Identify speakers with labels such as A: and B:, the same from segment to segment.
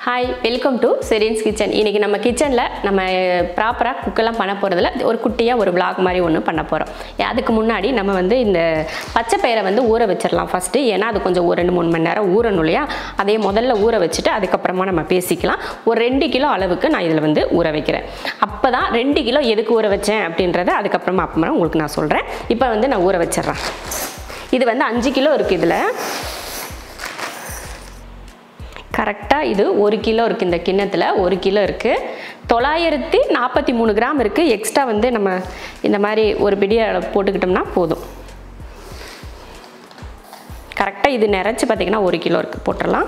A: Hi welcome to Serene's kitchen இன்றைக்கி நம்ம கிச்சனில் நம்ம ப்ராப்பராக குக்கெல்லாம் பண்ண போகிறதுல ஒரு குட்டியாக ஒரு vlog மாதிரி ஒன்று பண்ண போகிறோம் அதுக்கு முன்னாடி நம்ம வந்து இந்த பச்சை பயிரை வந்து ஊற வச்சிடலாம் ஃபஸ்ட்டு ஏன்னா அது கொஞ்சம் ஒரு ரெண்டு மூணு மணி நேரம் ஊறணும் இல்லையா அதே முதல்ல ஊற வச்சுட்டு அதுக்கப்புறமா நம்ம பேசிக்கலாம் ஒரு ரெண்டு கிலோ அளவுக்கு நான் இதில் வந்து ஊற வைக்கிறேன் அப்போ தான் ரெண்டு கிலோ எதுக்கு ஊற வச்சேன் அப்படின்றத அதுக்கப்புறமா அப்புறமா உங்களுக்கு நான் சொல்கிறேன் இப்போ வந்து நான் ஊற வச்சிடுறேன் இது வந்து அஞ்சு கிலோ இருக்குது இதில் கரெக்டாக இது ஒரு கிலோ இருக்குது இந்த கிண்ணத்தில் ஒரு கிலோ இருக்குது தொள்ளாயிரத்தி நாற்பத்தி மூணு கிராம் இருக்குது எக்ஸ்ட்ரா வந்து நம்ம இந்த மாதிரி ஒரு பிடி அளவு போட்டுக்கிட்டோம்னா போதும் கரெக்டாக இது நிறச்சி பார்த்திங்கன்னா ஒரு கிலோ இருக்குது போட்டுடலாம்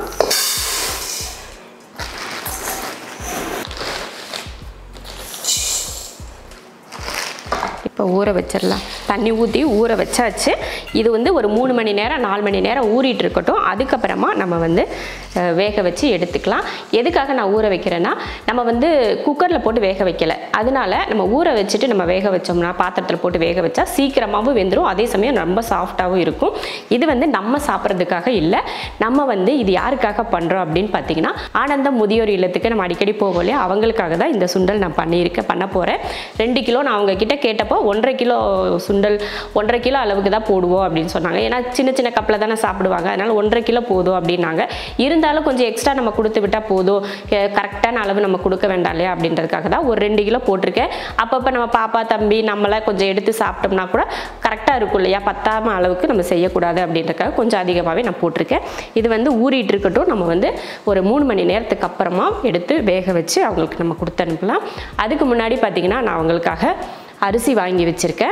A: இப்போ ஊற வச்சிடலாம் தண்ணி ஊற்றி ஊற வச்சாச்சு இது வந்து ஒரு மூணு மணி நேரம் நாலு மணி நேரம் ஊறிட்டு இருக்கட்டும் அதுக்கப்புறமா நம்ம வந்து அஹ், வேக வச்சு எடுத்துக்கலாம் எதுக்காக நான் ஊற வைக்கிறேன்னா நம்ம வந்து குக்கரில் போட்டு வேக வைக்கல அதனால நம்ம ஊற வச்சுட்டு நம்ம வேக வச்சோம்னா பாத்திரத்தில் போட்டு வேக வச்சா சீக்கிரமாகவும் வெந்துடும் அதே சமயம் ரொம்ப சாஃப்டாகவும் இருக்கும் இது வந்து நம்ம சாப்பிட்றதுக்காக இல்லை நம்ம வந்து இது யாருக்காக பண்ணுறோம் அப்படின்னு பார்த்தீங்கன்னா ஆனந்தம் முதியோர் இல்லத்துக்கு நம்ம அடிக்கடி போவோம் இல்லையா அவங்களுக்காக தான் இந்த சுண்டல் நான் பண்ணியிருக்கேன் பண்ண போகிறேன் ரெண்டு கிலோ நான் அவங்க கிட்ட கேட்டப்போ ஒன்றரை கிலோ சுண்டல் ஒன்றரை கிலோ அளவுக்கு தான் போடுவோம் அப்படின்னு சொன்னாங்க ஏன்னா சின்ன சின்ன கப்பில் தானே சாப்பிடுவாங்க அதனால ஒன்றரை கிலோ போதும் அப்படின்னாங்க இருந்தாலும் கொஞ்சம் எக்ஸ்ட்ரா நம்ம கொடுத்து விட்டால் போதும் கரெக்டான அளவு நம்ம கொடுக்க வேண்டாம் இல்லையா அப்படின்றதுக்காக தான் ஒரு ரெண்டு கிலோ போட்டிருக்கேன் அப்பப்போ நம்ம பாப்பா தம்பி நம்மளாம் கொஞ்சம் எடுத்து சாப்பிட்டோம்னா கூட கரெக்டாக இருக்கும் இல்லையா பத்தாம அளவுக்கு நம்ம செய்யக்கூடாது அப்படின்றதுக்காக கொஞ்சம் அதிகமாகவே நான் போட்டிருக்கேன் இது வந்து ஊறிட்டு இருக்கட்டும் நம்ம வந்து ஒரு மூணு மணி நேரத்துக்கு அப்புறமா எடுத்து வேக வச்சு அவங்களுக்கு நம்ம கொடுத்து அனுப்பலாம் அதுக்கு முன்னாடி பார்த்தீங்கன்னா நான் அவங்களுக்காக அரிசி வாங்கி வச்சுருக்கேன்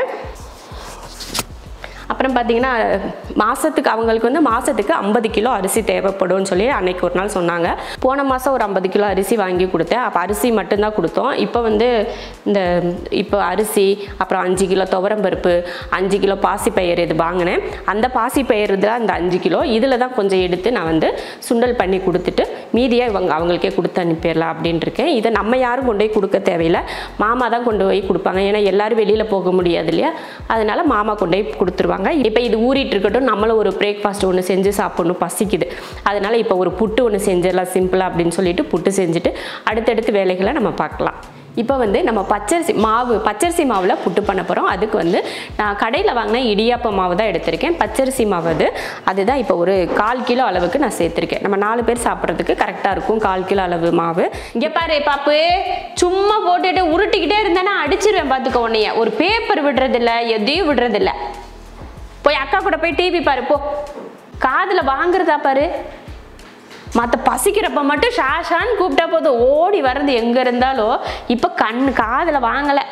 A: அப்புறம் பார்த்தீங்கன்னா மாதத்துக்கு அவங்களுக்கு வந்து மாதத்துக்கு ஐம்பது கிலோ அரிசி தேவைப்படும்னு சொல்லி அன்னைக்கு ஒரு நாள் சொன்னாங்க போன மாதம் ஒரு ஐம்பது கிலோ அரிசி வாங்கி கொடுத்தேன் அப்போ அரிசி மட்டும்தான் கொடுத்தோம் இப்போ வந்து இந்த இப்போ அரிசி அப்புறம் அஞ்சு கிலோ துவரம்பருப்பு அஞ்சு கிலோ பாசிப்பயிறு இது வாங்கினேன் அந்த பாசிப்பயிறு தான் இந்த அஞ்சு கிலோ இதில் தான் கொஞ்சம் எடுத்து நான் வந்து சுண்டல் பண்ணி கொடுத்துட்டு மீதியாக இவங்க அவங்களுக்கே கொடுத்து அனுப்பிடலாம் அப்படின்ட்டு இருக்கேன் இதை நம்ம யாரும் கொண்டு போய் கொடுக்க தேவையில்லை மாமா தான் கொண்டு போய் கொடுப்பாங்க ஏன்னா எல்லாரும் வெளியில் போக முடியாது இல்லையா அதனால மாமா கொண்டு போய் கொடுத்துருவாங்க இப்போ இது ஊறிட்டு இருக்கட்டும் நம்மளும் ஒரு பிரேக்ஃபாஸ்ட் ஒன்று செஞ்சு சாப்பிடணும் பசிக்குது அதனால இப்போ ஒரு புட்டு ஒன்று செஞ்சிடலாம் சிம்பிளாக அப்படின்னு சொல்லிட்டு புட்டு செஞ்சுட்டு அடுத்தடுத்து வேலைகளை நம்ம பார்க்கலாம் இப்போ வந்து நம்ம பச்சரிசி மாவு பச்சரிசி மாவில் புட்டு பண்ண போகிறோம் அதுக்கு வந்து நான் கடையில் வாங்கின இடியாப்ப மாவு தான் எடுத்திருக்கேன் பச்சரிசி மாவு அது அதுதான் இப்போ ஒரு கால் கிலோ அளவுக்கு நான் சேர்த்துருக்கேன் நம்ம நாலு பேர் சாப்பிட்றதுக்கு கரெக்டாக இருக்கும் கால் கிலோ அளவு மாவு இங்கே பாரு பாப்பு சும்மா போட்டுட்டு உருட்டிக்கிட்டே இருந்தேன்னா அடிச்சிருவேன் பார்த்துக்கோ உன்னைய ஒரு பேப்பர் விடுறதில்ல எதையும் விடுறதில்ல போய் அக்கா கூட போய் டிவி பாரு போ காதில் வாங்குறதா பாரு மற்ற பசிக்கிறப்ப மட்டும் ஷா ஷான்னு கூப்பிட்டா போதும் ஓடி வர்றது எங்கே இருந்தாலும் இப்போ கண் காதில் வாங்கலை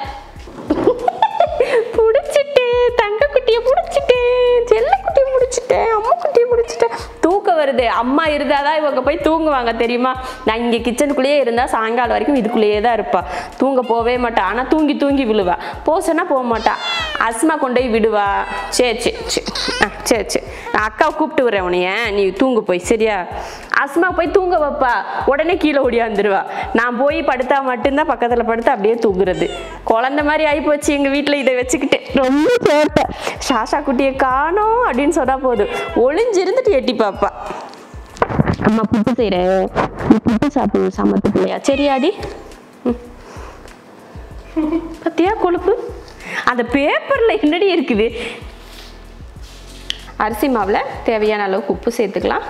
A: பிடிச்சிட்டேன் தங்க குட்டியை பிடிச்சிட்டேன் செல்ல குட்டியை பிடிச்சிட்டேன் அம்மா குட்டியை பிடிச்சிட்டேன் தூக்கம் வருது அம்மா இருந்தாதான் இவங்க போய் தூங்குவாங்க தெரியுமா நான் இங்கே கிச்சனுக்குள்ளேயே இருந்தால் சாயங்காலம் வரைக்கும் இதுக்குள்ளேயே தான் இருப்பா தூங்க போவே மாட்டா ஆனால் தூங்கி தூங்கி விழுவா போசன்னா போக மாட்டா அஸ்மா கொண்டு போய் விடுவா சரி சரி சரி ஆ சரி சரி நான் அக்காவை கூப்பிட்டு வரேன் உனைய நீ தூங்க போய் சரியா அஸ்மா போய் தூங்க வைப்பா உடனே கீழே ஓடியாந்துருவா நான் போய் படுத்தா மட்டும்தான் பக்கத்தில் படுத்து அப்படியே தூங்குறது குழந்த மாதிரி ஆகிப்போச்சு எங்கள் வீட்டில் இதை வச்சுக்கிட்டு ரொம்ப சேட்டை ஷாஷா குட்டியை காணோம் அப்படின்னு சொன்னால் போதும் ஒளிஞ்சிருந்துட்டு எட்டி பாப்பா அம்மா புட்டு செய்கிறேன் நீ புட்டு சாப்பிடு சமத்து பிள்ளையா சரியாடி ம். பத்தியா கொழுப்பு அந்த பேப்பரில் என்னடி இருக்குது அரிசி மாவில் தேவையான அளவுக்கு உப்பு சேர்த்துக்கலாம்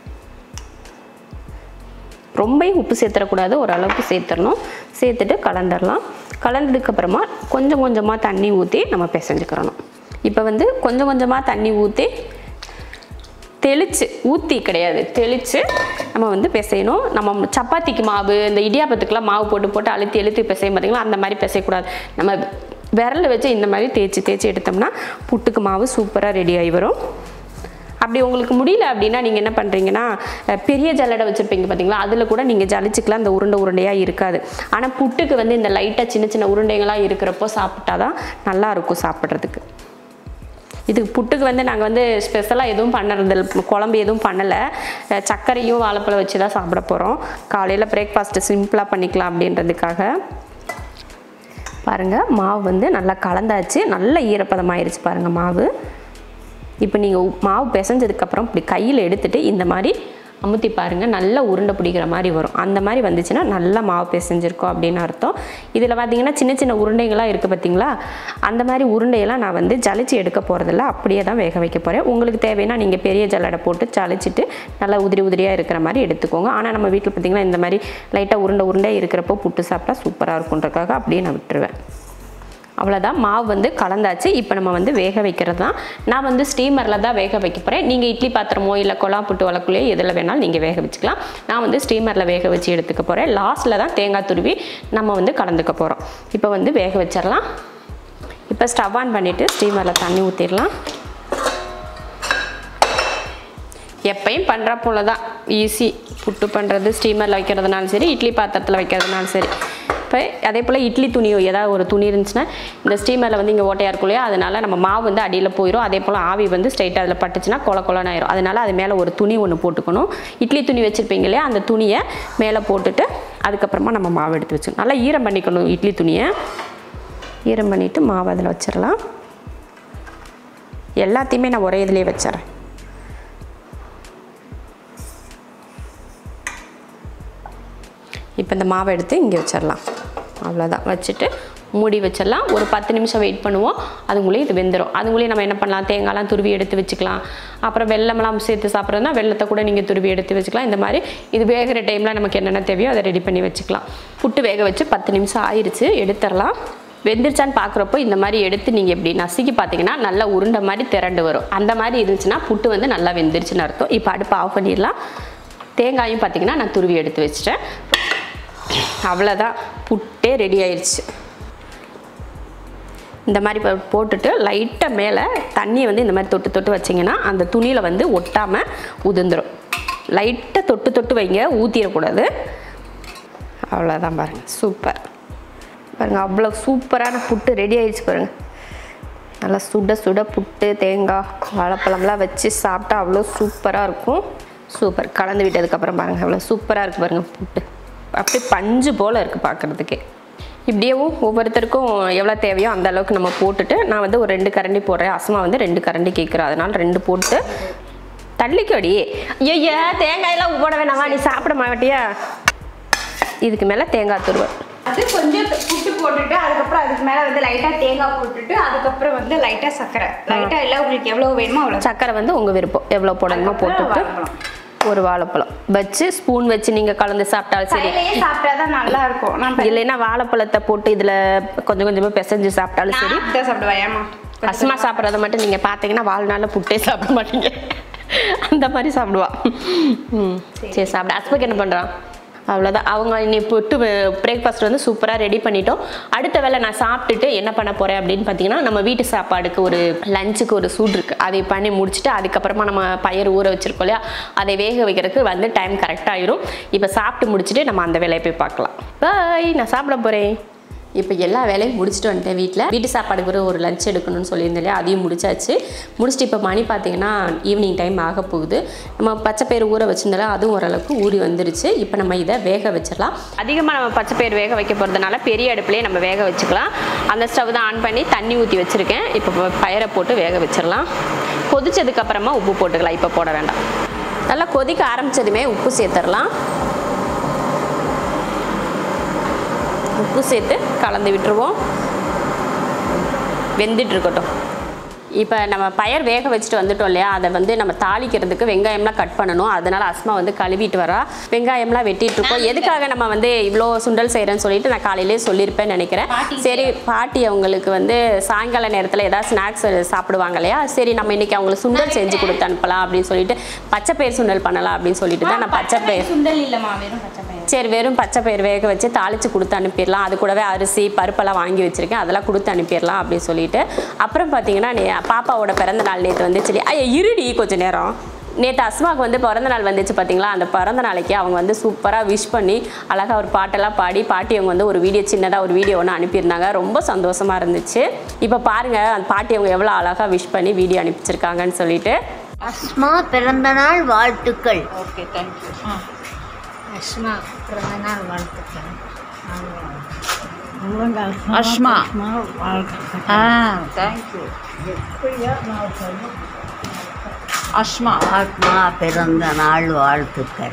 A: ரொம்பவும் உப்பு சேர்த்துடக்கூடாது ஓரளவுக்கு சேர்த்துடணும் சேர்த்துட்டு கலந்துடலாம் கலந்ததுக்கப்புறமா கொஞ்சம் கொஞ்சமாக தண்ணி ஊற்றி நம்ம பிசைஞ்சுக்கிறணும் இப்போ வந்து கொஞ்சம் கொஞ்சமாக தண்ணி ஊற்றி தெளித்து ஊற்றி கிடையாது தெளித்து நம்ம வந்து பிசையணும் நம்ம சப்பாத்திக்கு மாவு இந்த இடியாப்பத்துக்குலாம் மாவு போட்டு போட்டு அழுத்தி அழுத்தி பிசையும் பார்த்தீங்களா அந்த மாதிரி பிசையக்கூடாது நம்ம விரல் வச்சு இந்த மாதிரி தேய்ச்சி தேய்ச்சி எடுத்தோம்னா புட்டுக்கு மாவு சூப்பராக ரெடி ஆகி வரும் அப்படி உங்களுக்கு முடியல அப்படின்னா நீங்கள் என்ன பண்ணுறீங்கன்னா அஹ், பெரிய ஜல்லடை வச்சுருப்பீங்க பார்த்தீங்களா அதில் கூட நீங்கள் ஜலிச்சுக்கலாம் அந்த உருண்டை உருண்டையாக இருக்காது ஆனால் புட்டுக்கு வந்து இந்த லைட்டாக சின்ன சின்ன உருண்டைகளாக இருக்கிறப்போ சாப்பிட்டா தான் நல்லா இருக்கும் சாப்பிட்றதுக்கு இதுக்கு புட்டுக்கு வந்து நாங்கள் வந்து ஸ்பெஷலாக எதுவும் பண்ணுறது குழம்பு எதுவும் பண்ணலை அஹ், சர்க்கரையும் வாழைப்பழம் வச்சு தான் சாப்பிட போகிறோம் காலையில் பிரேக்ஃபாஸ்ட்டு சிம்பிளாக பண்ணிக்கலாம் அப்படின்றதுக்காக பாருங்கள் மாவு வந்து நல்லா கலந்தாச்சு நல்ல ஈரப்பதமாயிருச்சு பாருங்கள் மாவு இப்போ நீங்கள் மாவு பிசைஞ்சதுக்கப்புறம் இப்படி கையில் எடுத்துட்டு இந்த மாதிரி அமுத்தி பாருங்கள் நல்லா உருண்டை பிடிக்கிற மாதிரி வரும் அந்த மாதிரி வந்துச்சுன்னா நல்லா மாவு பிசைஞ்சிருக்கோம் அப்படின்னு அர்த்தம் இதில் பார்த்தீங்கன்னா சின்ன சின்ன உருண்டைகளாக இருக்குது பார்த்தீங்களா அந்த மாதிரி உருண்டையெல்லாம் நான் வந்து ஜலிச்சு எடுக்க போகிறதில்ல அப்படியே தான் வேக வைக்க போகிறேன் உங்களுக்கு தேவைன்னா நீங்கள் பெரிய ஜல்லடை போட்டு ஜலிச்சிட்டு நல்லா உதிரி உதிரியாக இருக்கிற மாதிரி எடுத்துக்கோங்க ஆனால் நம்ம வீட்டில் பார்த்தீங்கன்னா இந்த மாதிரி லைட்டாக உருண்டை உருண்டை இருக்கிறப்போ புட்டு சாப்பிட்டா சூப்பராக இருக்குன்றக்காக அப்படியே நான் விட்டுருவேன் அவ்வளோதான் மாவு வந்து கலந்தாச்சு இப்போ நம்ம வந்து வேக வைக்கிறது தான் நான் வந்து ஸ்டீமரில் தான் வேக வைக்க போகிறேன் நீங்கள் இட்லி பாத்திரமோ இல்லை கொலா புட்டு வளக்குள்ளேயோ எதில் வேணாலும் நீங்கள் வேக வச்சுக்கலாம் நான் வந்து ஸ்டீமரில் வேக வச்சு எடுத்துக்க போகிறேன் லாஸ்ட்டில் தான் தேங்காய் துருவி நம்ம வந்து கலந்துக்க போகிறோம் இப்போ வந்து வேக வச்சிடலாம் இப்போ ஸ்டவ் ஆன் பண்ணிவிட்டு ஸ்டீமரில் தண்ணி ஊற்றிடலாம் எப்பயும் பண்ணுற போல தான் ஈஸி புட்டு பண்ணுறது ஸ்டீமரில் வைக்கிறதுனாலும் சரி இட்லி பாத்திரத்தில் வைக்கிறதுனாலும் சரி இப்போ அதே போல் இட்லி துணியோ ஏதாவது ஒரு துணி இருந்துச்சுன்னா இந்த ஸ்டீமரில் வந்து இங்கே ஓட்டையாக இருக்கும் இல்லையா அதனால நம்ம மாவு வந்து அடியில் போயிடும் அதே போல் ஆவி வந்து ஸ்ட்ரைட்டாக அதில் பட்டுச்சுன்னா கொல கொலன்னு ஆயிரும் அதனால அது மேலே ஒரு துணி ஒன்று போட்டுக்கணும் இட்லி துணி வச்சுருப்பீங்க இல்லையா அந்த துணியை மேலே போட்டுட்டு அதுக்கப்புறமா நம்ம மாவு எடுத்து வச்சுக்கணும் நல்லா ஈரம் பண்ணிக்கணும் இட்லி துணியை ஈரம் பண்ணிவிட்டு மாவு அதில் வச்சிடலாம் எல்லாத்தையுமே நான் ஒரே இதிலே வச்சிடறேன் இப்போ இந்த மாவை எடுத்து இங்கே வச்சிடலாம் அவ்வளோதான் வச்சுட்டு மூடி வச்சிடலாம் ஒரு பத்து நிமிஷம் வெயிட் பண்ணுவோம் அதுக்குள்ளேயே இது வெந்துடும் அதுக்குள்ளேயே நம்ம என்ன பண்ணலாம் தேங்காய்லாம் துருவி எடுத்து வச்சுக்கலாம் அப்புறம் வெள்ளமெல்லாம் சேர்த்து சாப்பிட்றதுனா வெள்ளத்தை கூட நீங்கள் துருவி எடுத்து வச்சுக்கலாம் இந்த மாதிரி இது வேகிற டைமில் நமக்கு என்னென்ன தேவையோ அதை ரெடி பண்ணி வச்சுக்கலாம் புட்டு வேக வச்சு பத்து நிமிஷம் ஆயிடுச்சு எடுத்துடலாம் வெந்துருச்சான்னு பார்க்குறப்போ இந்த மாதிரி எடுத்து நீங்கள் இப்படி நசுக்கி பார்த்தீங்கன்னா நல்லா உருண்டை மாதிரி திரண்டு வரும் அந்த மாதிரி இருந்துச்சுன்னா புட்டு வந்து நல்லா வெந்துருச்சுன்னு அர்த்தம் இப்போ அடுப்பு ஆஃப் பண்ணிடலாம் தேங்காயும் பார்த்தீங்கன்னா நான் துருவி எடுத்து வச்சிட்டேன் அவ்வளோதான் புட்டே ரெடி ஆயிடுச்சு இந்த மாதிரி போ- போட்டுட்டு லைட்டாக மேலே தண்ணியை வந்து இந்த மாதிரி தொட்டு தொட்டு வச்சிங்கன்னா அந்த துணியில் வந்து ஒட்டாமல் உதிர்ந்துடும் லைட்டாக தொட்டு தொட்டு வைங்க ஊற்றிடக்கூடாது அவ்வளோதான் பாருங்கள் சூப்பர் பாருங்கள் அவ்வளோ சூப்பரான புட்டு ரெடி ஆயிடுச்சு பாருங்கள் நல்லா சுட சுட புட்டு தேங்காய் வாழைப்பழம்லாம் வச்சு சாப்பிட்டா அவ்வளோ சூப்பராக இருக்கும் சூப்பர் கலந்து விட்டதுக்கப்புறம் பாருங்கள் அவ்வளோ சூப்பராக இருக்குது பாருங்கள் புட்டு அப்படியே பஞ்சு போல் இருக்குது பார்க்குறதுக்கே இப்படியேவும் ஒவ்வொருத்தருக்கும் எவ்வளோ தேவையோ அந்த அளவுக்கு நம்ம போட்டுட்டு நான் வந்து ஒரு ரெண்டு கரண்டி போடுறேன் அசமா வந்து ரெண்டு கரண்டி கேட்குறேன் அதனால் ரெண்டு போட்டு தள்ளிக்கடி ஐயா தேங்காயெல்லாம் போட வேணாமா நீ சாப்பிட மாட்டியா இதுக்கு மேலே தேங்காய் துருவல்
B: அது கொஞ்சம் புட்டு போட்டுட்டு அதுக்கப்புறம் அதுக்கு மேல வந்து லைட்டா தேங்காய் போட்டுட்டு அதுக்கப்புறம் வந்து லைட்டா சர்க்கரை லைட்டா இல்ல உங்களுக்கு எவ்வளவு வேணுமோ அவ்வளவு
A: சக்கரை வந்து உங்கள் விருப்பம் எவ்வளோ போடணுமோ போட்டுட்டு
B: வாழைப்பழம்.
A: ஒரு வாழைப்பழம் வச்சு ஸ்பூன் வச்சு நீங்கள் கலந்து சாப்பிட்டாலும் சரி
B: கையிலேயே சாப்பிட்டாதான் நல்லா இருக்கும் நான் ப-
A: இல்லைன்னா வாழைப்பழத்தை போட்டு இதில் கொஞ்சம் கொஞ்சமாக பிசைஞ்சு சாப்பிட்டாலும் சரி
B: நான் அப்படிதான் சாப்பிடுவேன் ஏமா
A: அஸ்மா சாப்பிட்றத மட்டும் நீங்கள் பார்த்தீங்கன்னா வாழ்நாளில் புட்டே சாப்பிட மாட்டீங்க அந்த மாதிரி சாப்பிடுவா ம் சரி சாப்பிட அஸ்மாக்கு என்ன பண்ணுறான் அவ்வளோதான் அவங்க இன்னைக்கு புட்டு பிரேக்ஃபாஸ்ட் வந்து சூப்பராக ரெடி பண்ணிட்டோம் அடுத்த வேளை நான் சாப்பிட்டுட்டு என்ன பண்ண போகிறேன் அப்படின்னு பார்த்தீங்கன்னா நம்ம வீட்டு சாப்பாடுக்கு ஒரு லஞ்சுக்கு ஒரு சூட் இருக்குது அதை பண்ணி முடிச்சுட்டு அதுக்கப்புறமா நம்ம பயிர் ஊற வச்சிருக்கோம் இல்லையா அதை வேக வைக்கிறதுக்கு வந்து டைம் கரெக்டாக ஆயிரும் இப்போ சாப்பிட்டு முடிச்சுட்டு நம்ம அந்த வேலையை போய் பார்க்கலாம் பாய் நான் சாப்பிட போகிறேன் இப்போ எல்லா வேலையும் முடிச்சுட்டு வந்துட்டேன் வீட்டில் வீட்டு சாப்பாடுக்கு ஒரு ஒரு லஞ்ச் எடுக்கணும்னு சொல்லியிருந்தேன் இல்லையா அதையும் முடிச்சாச்சு முடிச்சுட்டு இப்போ மணி பார்த்தீங்கன்னா ஈவினிங் டைம் ஆக போகுது நம்ம பச்சைப்பயிறு ஊற வச்சிருந்தாலும் அதுவும் ஓரளவுக்கு ஊறி வந்துருச்சு இப்போ நம்ம இதை வேக வச்சிடலாம் அதிகமாக நம்ம பச்சைப்பயிறு வேக வைக்க போகிறதுனால பெரிய அடுப்புலேயே நம்ம வேக வச்சுக்கலாம் அந்த ஸ்டவ் தான் ஆன் பண்ணி தண்ணி ஊற்றி வச்சுருக்கேன் இப்போ பயிரை போட்டு வேக வச்சிடலாம் கொதிச்சதுக்கு அப்புறமா உப்பு போட்டுக்கலாம் இப்போ போட வேண்டாம் நல்லா கொதிக்க ஆரம்பிச்சதுமே உப்பு சேர்த்துடலாம் உப்பு சேர்த்து கலந்து விட்டுருவோம் வெந்துட்டு இருக்கட்டும் இப்போ நம்ம பயர் வேக வச்சுட்டு வந்துட்டோம் இல்லையா அதை வந்து நம்ம தாளிக்கிறதுக்கு வெங்காயம்லாம் கட் பண்ணணும் அதனால அஸ்மா வந்து கழுவிட்டு வரா வெங்காயம்லாம் வெட்டிட்டு இருக்கோம் எதுக்காக நம்ம வந்து இவ்வளோ சுண்டல் செய்கிறேன்னு சொல்லிட்டு நான் காலையிலே சொல்லியிருப்பேன்னு நினைக்கிறேன் சரி பாட்டி அவங்களுக்கு வந்து சாயங்கால நேரத்தில் ஏதாவது ஸ்நாக்ஸ் சாப்பிடுவாங்க இல்லையா சரி நம்ம இன்னைக்கு அவங்களுக்கு சுண்டல் செஞ்சு கொடுத்து அனுப்பலாம் அப்படின்னு சொல்லிட்டு பச்சை பயிர் சுண்டல் பண்ணலாம் அப்படின்னு சொல்லிட்டு தான் நான் பச்சை பயிர்
B: சுண்டல் இல்லம்மா வெறும் பச்சை பயிர்
A: சரி வெறும் பச்சை பயிர் வேக வச்சு தாளித்து கொடுத்து அனுப்பிடலாம் அது கூடவே அரிசி பருப்பெல்லாம் வாங்கி வச்சுருக்கேன் அதெல்லாம் கொடுத்து அனுப்பிடலாம் அப்படின்னு சொல்லிட்டு அப்புறம் பார்த்தீங்கன்னா நே பாப்பாவோட பிறந்த நாள் நேற்று வந்துச்சு ஐயா இருடி கொஞ்ச நேரம் நேற்று அஸ்மாவுக்கு வந்து பிறந்த நாள் வந்துச்சு பார்த்தீங்களா அந்த பிறந்த நாளைக்கு அவங்க வந்து சூப்பராக விஷ் பண்ணி அழகாக ஒரு பாட்டெல்லாம் பாடி பாட்டி அவங்க வந்து ஒரு வீடியோ சின்னதாக ஒரு வீடியோ ஒன்று அனுப்பியிருந்தாங்க ரொம்ப சந்தோஷமாக இருந்துச்சு இப்போ பாருங்கள் அந்த பாட்டி அவங்க எவ்வளோ அழகாக விஷ் பண்ணி வீடியோ அனுப்பிச்சிருக்காங்கன்னு சொல்லிட்டு
C: அஸ்மா பிறந்தநாள் வாழ்த்துக்கள்
B: ஓகே தேங்க்யூ
C: அஸ்மா பிறந்தநாள் வாழ்த்துக்கள்
B: அஷ்மா ஆ தேங்க்யூ
D: அஷ்மா
E: ஆத்மா பிறந்த நாள் வாழ்த்துக்கள்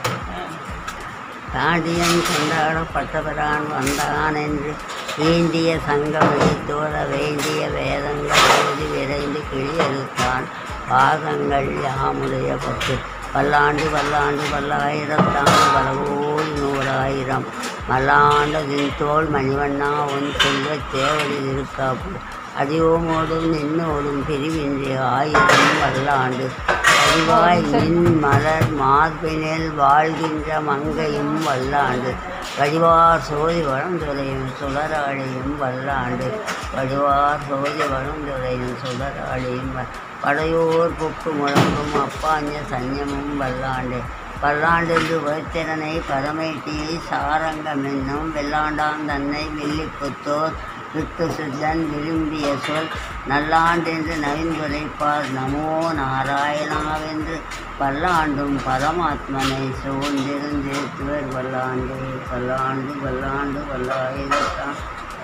E: தாண்டியன் கொண்டாடப்பட்டவரான் வந்தான் என்று வேண்டிய சங்கமணி தோற வேண்டிய வேதங்கள் ஓதி விரைந்து கிளியறுத்தான் பாதங்கள் யாமுடைய பத்து பல்லாண்டு பல்லாண்டு பல்லாயிரத்தான் பலவோய் நூறாயிரம் மல்லாண்டதின் தோல் மணிவண்ணா உன் செல்வச் சேவடி இருக்காப்பு அதிகமோடும் நின்னோடும் பிரிவின்றி ஆயிரம் வல்லாண்டு அறிவாய் நின் மலர் மார்பினில் வாழ்கின்ற மங்கையும் வல்லாண்டு வடிவார் சோதி வளந்துரையும் சுடராளியும் வல்லாண்டு வடிவார் சோதி வளந்துரையும் சுடராளியும் வ- படையோர் புக்கு முழங்கும் அப்பாஞ்ச சன்யமும் வல்லாண்டு பல்லாண்டென்று வைத்திறனை பரமேட்டியை சாரங்கம் என்னும் வெள்ளாண்டான் தன்னை வெள்ளிப்புத்தோர் விட்டு சுத்தன் விரும்பிய சொல் நல்லாண்டென்று நவிந்துரைப்பார் நமோ நாராயணாவென்று பல்லாண்டும் பரமாத்மனை சூழ்ந்திருந்தேத்துவர் வல்லாண்டு பல்லாண்டு பல்லாண்டு பல்லாயிரத்தான்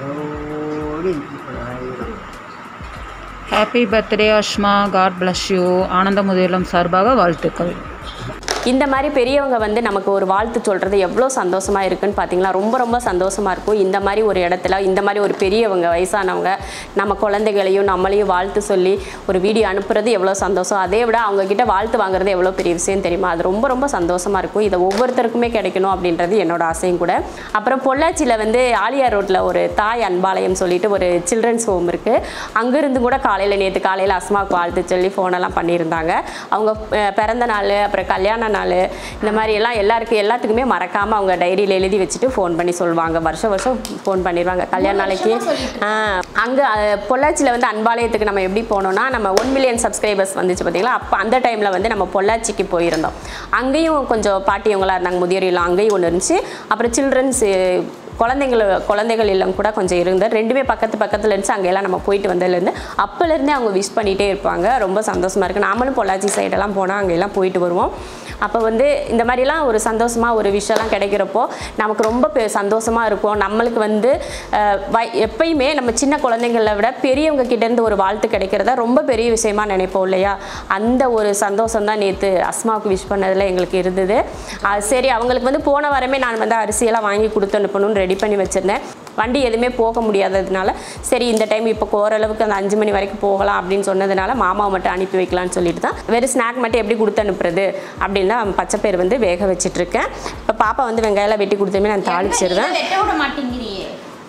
E: கோடி பல்லாயிரம்
D: happy birthday Ashma God bless you Ananda முதியலம் சார்பாக வாழ்த்துக்கள்
A: இந்த மாதிரி பெரியவங்க வந்து நமக்கு ஒரு வாழ்த்து சொல்கிறது எவ்வளோ சந்தோஷமாக இருக்குன்னு பார்த்தீங்களா ரொம்ப ரொம்ப சந்தோஷமாக இருக்கும் இந்த மாதிரி ஒரு இடத்துல இந்த மாதிரி ஒரு பெரியவங்க வயசானவங்க நம்ம குழந்தைகளையும் நம்மளையும் வாழ்த்து சொல்லி ஒரு வீடியோ அனுப்புறது எவ்வளோ சந்தோஷம் அதே விட அவங்க கிட்ட வாழ்த்து வாங்குறது எவ்வளோ பெரிய விஷயம் தெரியுமா அது ரொம்ப ரொம்ப சந்தோஷமாக இருக்கும் இதை ஒவ்வொருத்தருக்குமே கிடைக்கணும் அப்படின்றது என்னோட ஆசையும் கூட அப்புறம் பொள்ளாச்சியில் வந்து ஆலியா ரோட்டில் ஒரு தாய் அன்பாலயம் சொல்லிட்டு ஒரு சில்ட்ரன்ஸ் ஹோம் இருக்குது அங்கேருந்து கூட காலையில் நேற்று காலையில் அஸ்மாவுக்கு வாழ்த்து சொல்லி ஃபோனெல்லாம் பண்ணியிருந்தாங்க அவங்க அஹ், பிறந்த நாள் அப்புறம் கல்யாண நாள் இந்த மாதிரி எல்லாம் எல்லாருக்கும் எல்லாத்துக்குமே மறக்காமல் அவங்க டைரியில் எழுதி வச்சுட்டு ஃபோன் பண்ணி சொல்லுவாங்க வருஷம் வருஷம் ஃபோன் பண்ணிடுவாங்க கல்யாண நாளைக்கு அங்கே பொள்ளாச்சியில் வந்து அன்பாலயத்துக்கு நம்ம எப்படி போனோம்னா நம்ம ஒன் மில்லியன் சப்ஸ்கிரைபர்ஸ் வந்துச்சு பார்த்தீங்களா அப்போ அந்த டைமில் வந்து நம்ம பொள்ளாச்சிக்கு போயிருந்தோம் அங்கேயும் கொஞ்சம் பாட்டியவங்களாக இருந்தாங்க முதியோர் இல்லம் அங்கேயும் ஒன்று இருந்துச்சு அப்புறம் சில்ட்ரன்ஸ் குழந்தைங்கள குழந்தைகள் இல்லம் கூட கொஞ்சம் இருந்து ரெண்டுமே பக்கத்து பக்கத்தில் இருந்துச்சு அங்கெல்லாம் நம்ம போயிட்டு வந்ததுலேருந்து அப்போலேருந்தே அவங்க விஷ் பண்ணிகிட்டே இருப்பாங்க ரொம்ப சந்தோஷமாக இருக்குது நாமளும் பொள்ளாச்சி சைடெல்லாம் போனால் அங்கெல்லாம் போயிட்டு வருவோம் அப்போ வந்து இந்த மாதிரிலாம் ஒரு சந்தோஷமாக ஒரு விஷயம்லாம் கிடைக்கிறப்போ நமக்கு ரொம்ப பெ சந்தோஷமாக இருக்கும் நம்மளுக்கு வந்து அஹ், வய எப்பயுமே நம்ம சின்ன குழந்தைங்கள விட பெரியவங்க கிட்டேருந்து ஒரு வாழ்த்து கிடைக்கிறத ரொம்ப பெரிய விஷயமா நினைப்போம் இல்லையா அந்த ஒரு சந்தோஷம் தான் நேற்று அஸ்மாவுக்கு விஷ் பண்ணதில் எங்களுக்கு இருந்தது அது சரி அவங்களுக்கு வந்து போன வாரமே நான் வந்து அரிசியெல்லாம் வாங்கி கொடுத்து அனுப்பணும்னு ரெடி பண்ணி வச்சுருந்தேன் வண்டி எதுவுமே போக முடியாததுனால சரி இந்த டைம் இப்போ ஓரளவுக்கு அந்த அஞ்சு மணி வரைக்கும் போகலாம் அப்படின்னு சொன்னதுனால மாமாவை மட்டும் அனுப்பி வைக்கலாம்னு சொல்லிட்டு தான் வெறும் ஸ்நாக் மட்டும் எப்படி கொடுத்து அனுப்புறது அப்படின்னு தான் பச்சைப்பயிர் வந்து வேக வச்சிட்ருக்கேன் இப்போ பாப்பா வந்து வெங்காயம்லாம் வெட்டி கொடுத்துமே நான் தாளிச்சிருவேன்
B: வெட்ட விட மாட்டேங்கிறியே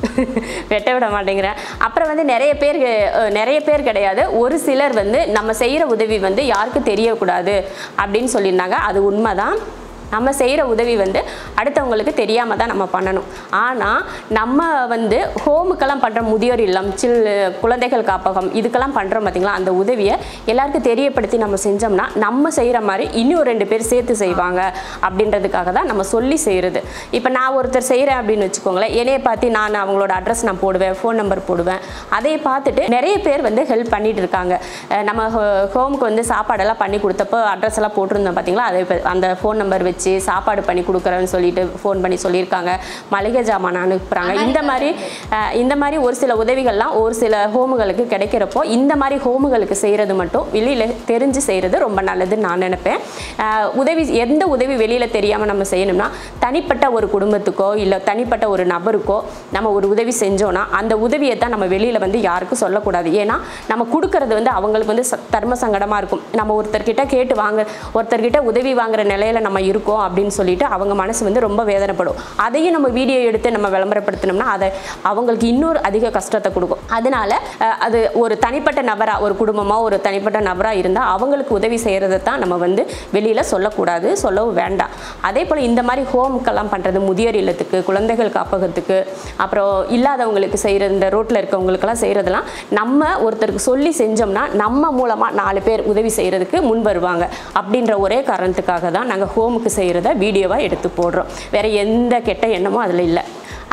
A: வெட்ட விட மாட்டேங்கிறேன் அப்புறம் வந்து நிறைய பேர் அஹ், நிறைய பேர் கிடையாது ஒரு சிலர் வந்து நம்ம செய்கிற உதவி வந்து யாருக்கும் தெரியக்கூடாது அப்படின்னு சொல்லியிருந்தாங்க அது உண்மைதான் நம்ம செய்கிற உதவி வந்து அடுத்தவங்களுக்கு தெரியாமல் தான் நம்ம பண்ணணும் ஆனால் நம்ம வந்து ஹோமுக்கெல்லாம் பண்ணுற முதியோர் இல்லம் சில் குழந்தைகள் காப்பகம் இதுக்கெல்லாம் பண்ணுறோம் பார்த்தீங்களா அந்த உதவியை எல்லாருக்கும் தெரியப்படுத்தி நம்ம செஞ்சோம்னா நம்ம செய்கிற மாதிரி இன்னும் ரெண்டு பேர் சேர்த்து செய்வாங்க அப்படின்றதுக்காக தான் நம்ம சொல்லி செய்கிறது இப்போ நான் ஒருத்தர் செய்கிறேன் அப்படின்னு வச்சுக்கோங்களேன் என்னைய பார்த்து நான் அவங்களோட அட்ரஸ் நான் போடுவேன் ஃபோன் நம்பர் போடுவேன் அதை பார்த்துட்டு நிறைய பேர் வந்து ஹெல்ப் பண்ணிட்டு இருக்காங்க அஹ் நம்ம ஹோமுக்கு வந்து சாப்பாடெல்லாம் பண்ணி கொடுத்தப்போ அட்ரஸ் எல்லாம் போட்டிருந்தோம் பார்த்தீங்களா அதை இப்ப அந்த ஃபோன் நம்பர் வச்சு சாப்பாடு பண்ணி கொடுக்குறேன்னு சொல்லிட்டு ஃபோன் பண்ணி சொல்லியிருக்காங்க மளிகை ஜாமான் அனுப்புகிறாங்க இந்த மாதிரி அஹ், இந்த மாதிரி ஒரு சில உதவிகள்லாம் ஒரு சில ஹோமுகளுக்கு கிடைக்கிறப்போ இந்த மாதிரி ஹோமுகளுக்கு செய்கிறது மட்டும் வெளியில் தெரிஞ்சு செய்கிறது ரொம்ப நல்லதுன்னு நான் நினைப்பேன் அஹ், உதவி எந்த உதவி வெளியில் தெரியாமல் நம்ம செய்யணும்னா தனிப்பட்ட ஒரு குடும்பத்துக்கோ இல்லை தனிப்பட்ட ஒரு நபருக்கோ நம்ம ஒரு உதவி செஞ்சோன்னா அந்த உதவியை தான் நம்ம வெளியில் வந்து யாருக்கும் சொல்லக்கூடாது ஏன்னா நம்ம கொடுக்கறது வந்து அவங்களுக்கு வந்து ச- தர்ம சங்கடமாக இருக்கும் நம்ம ஒருத்தர்கிட்ட கேட்டு வாங்க ஒருத்தர்கிட்ட உதவி வாங்குற நிலையில நம்ம இருக்கோம் அப்படின்னு சொல்லிட்டு அவங்க மனசு வந்து ரொம்ப வேதனைப்படும் அதையும் நம்ம வீடியோ எடுத்து நம்ம விளம்பரப்படுத்தினோம்னா அதை அவங்களுக்கு இன்னொரு அதிக கஷ்டத்தை கொடுக்கும் அதனால அஹ், அது ஒரு தனிப்பட்ட நபராக ஒரு குடும்பமாக ஒரு தனிப்பட்ட நபராக இருந்தால் அவங்களுக்கு உதவி செய்கிறத தான் நம்ம வந்து வெளியில் சொல்லக்கூடாது சொல்லவும் வேண்டாம் அதே போல் இந்த மாதிரி ஹோம்க்கெல்லாம் பண்ணுறது முதியோர் இல்லத்துக்கு குழந்தைகள் காப்பகத்துக்கு அப்புறம் இல்லாதவங்களுக்கு செய்கிற இந்த ரோட்டில் இருக்கவங்களுக்கெல்லாம் செய்கிறதெல்லாம் நம்ம ஒருத்தருக்கு சொல்லி செஞ்சோம்னா நம்ம மூலமாக நாலு பேர் உதவி செய்கிறதுக்கு முன் வருவாங்க அப்படின்ற ஒரே காரணத்துக்காக தான் நாங்கள் ஹோமுக்கு செய்கிறத வீடியோவாக எடுத்து போடுறோம் வேறு எந்த கெட்ட எண்ணமும் அதில் இல்லை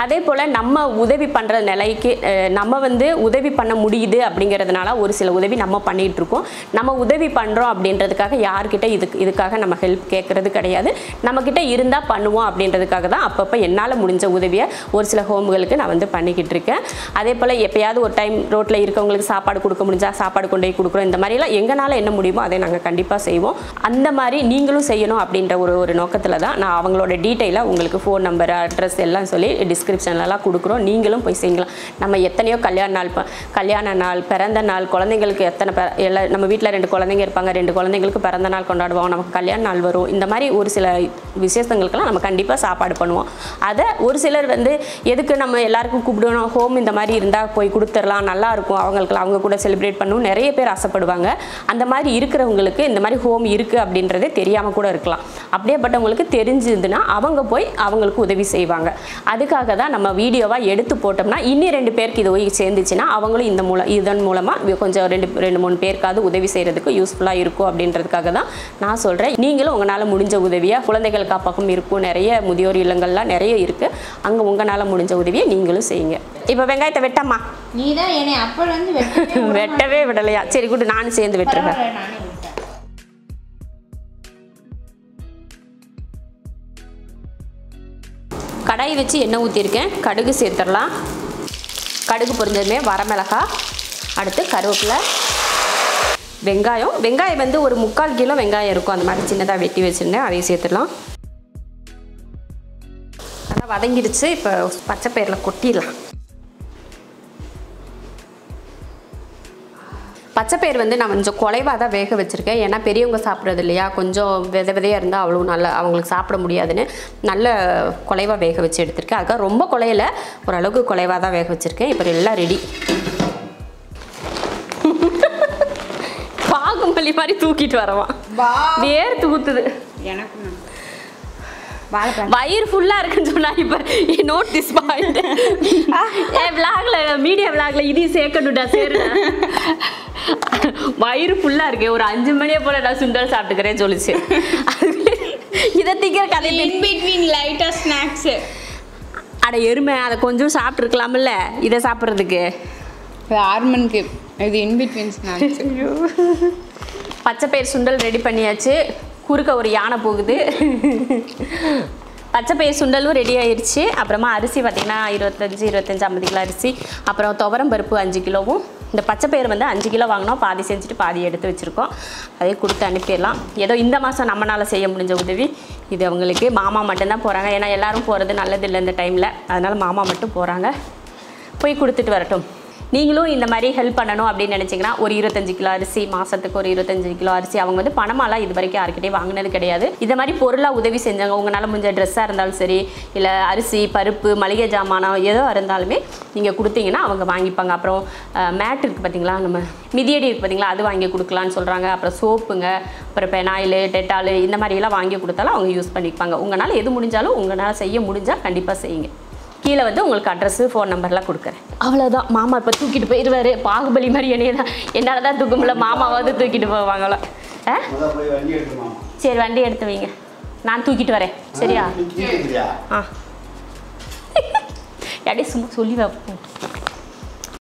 A: அதே போல் நம்ம உதவி பண்ணுற நிலைக்கு அஹ், நம்ம வந்து உதவி பண்ண முடியுது அப்படிங்கிறதுனால ஒரு சில உதவி நம்ம பண்ணிகிட்டு இருக்கோம் நம்ம உதவி பண்ணுறோம் அப்படின்றதுக்காக யார்கிட்ட இதுக்கு இதுக்காக நம்ம ஹெல்ப் கேட்குறது கிடையாது நம்மக்கிட்ட இருந்தால் பண்ணுவோம் அப்படின்றதுக்காக தான் அப்பப்போ என்னால் முடிஞ்ச உதவியை ஒரு சில ஹோம்களுக்கு நான் வந்து பண்ணிக்கிட்டு இருக்கேன் அதே போல் எப்பயாவது ஒரு டைம் ரோட்டில் இருக்கவங்களுக்கு சாப்பாடு கொடுக்க முடிஞ்சா சாப்பாடு கொண்டு போய் கொடுக்குறோம் இந்த மாதிரிலாம் எங்களால் என்ன முடியுமோ அதை நாங்கள் கண்டிப்பாக செய்வோம் அந்த மாதிரி நீங்களும் செய்யணும் அப்படின்ற ஒரு ஒரு நோக்கத்தில் தான் நான் அவங்களோட டீட்டெயிலாக உங்களுக்கு ஃபோன் நம்பர் அட்ரஸ் எல்லாம் சொல்லி டிஸ்கிரிப்ஷன்லலாம் கொடுக்குறோம் நீங்களும் போய் செய்யலாம் நம்ம எத்தனையோ கல்யாண நாள் ப- கல்யாண நாள் பிறந்த நாள் குழந்தைங்களுக்கு எத்தனை பே எல்லா நம்ம வீட்டில் ரெண்டு குழந்தைங்க இருப்பாங்க ரெண்டு குழந்தைங்களுக்கு பிறந்த நாள் கொண்டாடுவோம் நமக்கு கல்யாண நாள் வரும் இந்த மாதிரி ஒரு சில விசேஷங்களுக்கெல்லாம் நம்ம கண்டிப்பாக சாப்பாடு பண்ணுவோம் அதை ஒரு சிலர் வந்து எதுக்கு நம்ம எல்லாருக்கும் கூப்பிடணும் ஹோம் இந்த மாதிரி இருந்தால் போய் கொடுத்துடலாம் நல்லா இருக்கும் அவங்களுக்கு அவங்க கூட செலிப்ரேட் பண்ணணும் நிறைய பேர் ஆசைப்படுவாங்க அந்த மாதிரி இருக்கிறவங்களுக்கு இந்த மாதிரி ஹோம் இருக்குது அப்படின்றதே தெரியாமல் கூட இருக்கலாம் அப்படியேப்பட்டவங்களுக்கு தெரிஞ்சிருந்துன்னா அவங்க போய் அவங்களுக்கு உதவி செய்வாங்க அதுக்காக தான் நம்ம வீடியோவாக எடுத்து போட்டோம்னா இன்னி ரெண்டு பேருக்கு இது போய் சேர்ந்துச்சுன்னா அவங்களும் இந்த மூலம் இதன் மூலமாக கொஞ்சம் ரெண்டு ரெண்டு மூணு பேருக்காவது உதவி செய்கிறதுக்கு யூஸ்ஃபுல்லாக இருக்கும் அப்படின்றதுக்காக தான் நான் சொல்கிறேன் நீங்களும் உங்களால் முடிஞ்ச உதவியாக குழந்தைகள் காப்பகம் இருக்கும் நிறைய முதியோர் இல்லங்கள்லாம் நிறைய இருக்குது அங்கே உங்களால் முடிஞ்ச உதவியை நீங்களும் செய்யுங்க இப்போ வெங்காயத்தை வெட்டம்மா
B: நீ தான் என்னை அப்போ வந்து வெட்டவே விட
A: வெட்டவே விடலையா சரி கூட நானும் சேர்ந்து வெட்டுறேன்
B: பரவாயில்ல, நானே விட்டேன்
A: கடாய் வச்சு எண்ணெய் ஊற்றிருக்கேன் கடுகு சேர்த்துடலாம் கடுகு பொரிஞ்சதுமே வரமிளகாய் அடுத்து கருவேப்பிலை வெங்காயம் வெங்காயம் வந்து ஒரு முக்கால் கிலோ வெங்காயம் இருக்கும் அந்த மாதிரி சின்னதாக வெட்டி வச்சுருந்தேன் அதையும் சேர்த்துடலாம் நல்லா வதங்கிடுச்சு இப்போ பச்சை பயிரில் கொட்டிடலாம் பச்சைப்பயிர் வந்து நான் கொஞ்சம் குலைவாக தான் வேக வச்சுருக்கேன் ஏன்னா பெரியவங்க சாப்பிட்றது இல்லையா கொஞ்சம் வித விதையாக இருந்தால் அவ்வளோ நல்லா அவங்களுக்கு சாப்பிட முடியாதுன்னு நல்ல குலைவாக வேக வச்சு எடுத்திருக்கேன் அதுக்காக ரொம்ப குலையில ஓரளவுக்கு குலைவாக தான் வேக வச்சுருக்கேன் இப்போ எல்லாம் ரெடி பாகும்பலி மாதிரி தூக்கிட்டு வரவான் வேர் தூத்துது
B: எனக்கும் வாழைப்பழம்
A: வயிறு ஃபுல்லாக இருக்குன்னு சொன்னா இப்போ நோட் திஸ் பாயிண்ட் ஏ விளாக்ல மீடியா விளாக்ல இதையும் சேர்க்கணும்டா சேருடா வயிறு ஃபுல்லாக இருக்கு ஒரு அஞ்சு மணியை போல நான் சுண்டல் சாப்பிட்டுக்கிறேன் சொல்லிச்சு இதை திக்கிற கதை
B: இன் பிட்வீன் லைட்டாக ஸ்நாக்ஸு
A: அட எருமை அதை கொஞ்சம் சாப்பிட்ருக்கலாம்ல இதை சாப்பிட்றதுக்கு
B: ஆறு மணிக்கு இது இன் பிட்வீன் ஸ்நாக்ஸ்
A: பச்சை பயிர் சுண்டல் ரெடி பண்ணியாச்சு குறுக்க ஒரு யானை போகுது பச்சை பயிர் சுண்டலும் ரெடி ஆயிருச்சு அப்புறமா அரிசி பார்த்திங்கன்னா இருபத்தஞ்சி இருபத்தஞ்சி ஐம்பது கிலோ அரிசி அப்புறம் துவரம் பருப்பு அஞ்சு கிலோவும் இந்த பச்சை பயிர் வந்து அஞ்சு கிலோ வாங்கினோம் பாதி செஞ்சுட்டு பாதி எடுத்து வச்சுருக்கோம் அதே கொடுத்து அனுப்பிடலாம் ஏதோ இந்த மாதம் நம்மளால் செய்ய முடிஞ்ச உதவி இது அவங்களுக்கு மாமா மட்டும்தான் போகிறாங்க ஏன்னா எல்லாரும் போகிறது நல்லதில்லை இந்த டைமில் அதனால் மாமா மட்டும் போகிறாங்க போய் கொடுத்துட்டு வரட்டும் நீங்களும் இந்த மாதிரி ஹெல்ப் பண்ணணும் அப்படின்னு நினச்சிங்கன்னா ஒரு இருபத்தஞ்சு கிலோ அரிசி மாதத்துக்கு ஒரு இருபத்தஞ்சு கிலோ அரிசி அவங்க வந்து பணமாலாம் இது வரைக்கும் யாருக்கிட்டே வாங்கினது கிடையாது இந்த மாதிரி பொருளாக உதவி செஞ்சாங்க உங்களால் முடிஞ்ச ட்ரெஸ்ஸாக இருந்தாலும் சரி இல்லை அரிசி பருப்பு மளிகை ஜாமானம் எதோ இருந்தாலுமே நீங்கள் கொடுத்தீங்கன்னா அவங்க வாங்கிப்பாங்க அப்புறம் மேட் இருக்குது பார்த்தீங்களா நம்ம மிதியடி இருக்குது பார்த்தீங்களா அது வாங்கி கொடுக்கலான்னு சொல்கிறாங்க அப்புறம் சோப்புங்க அப்புறம் பெனாயில் டெட்டால் இந்த மாதிரியெல்லாம் வாங்கி கொடுத்தாலும் அவங்க யூஸ் பண்ணிப்பாங்க உங்களால் எது முடிஞ்சாலும் உங்களால் செய்ய முடிஞ்சால் கண்டிப்பாக செய்யுங்க கீழே வந்து உங்களுக்கு அட்ரஸு ஃபோன் நம்பர்லாம் கொடுக்குறேன் அவ்வளோதான் மாமா இப்போ தூக்கிட்டு போயிடுவாரு பாகுபலி மாதிரி என்னைய தான் என்னால் தான் தூக்க முடியல மாமாவாவது தூக்கிட்டு போவாங்களா ஆ
F: முதல்ல போய் வண்டி எடுத்துமா
A: சரி வண்டி எடுத்து வைங்க நான் தூக்கிட்டு வரேன் சரியா ஆ அப்படியே சும்மா சொல்லி வைப்போம்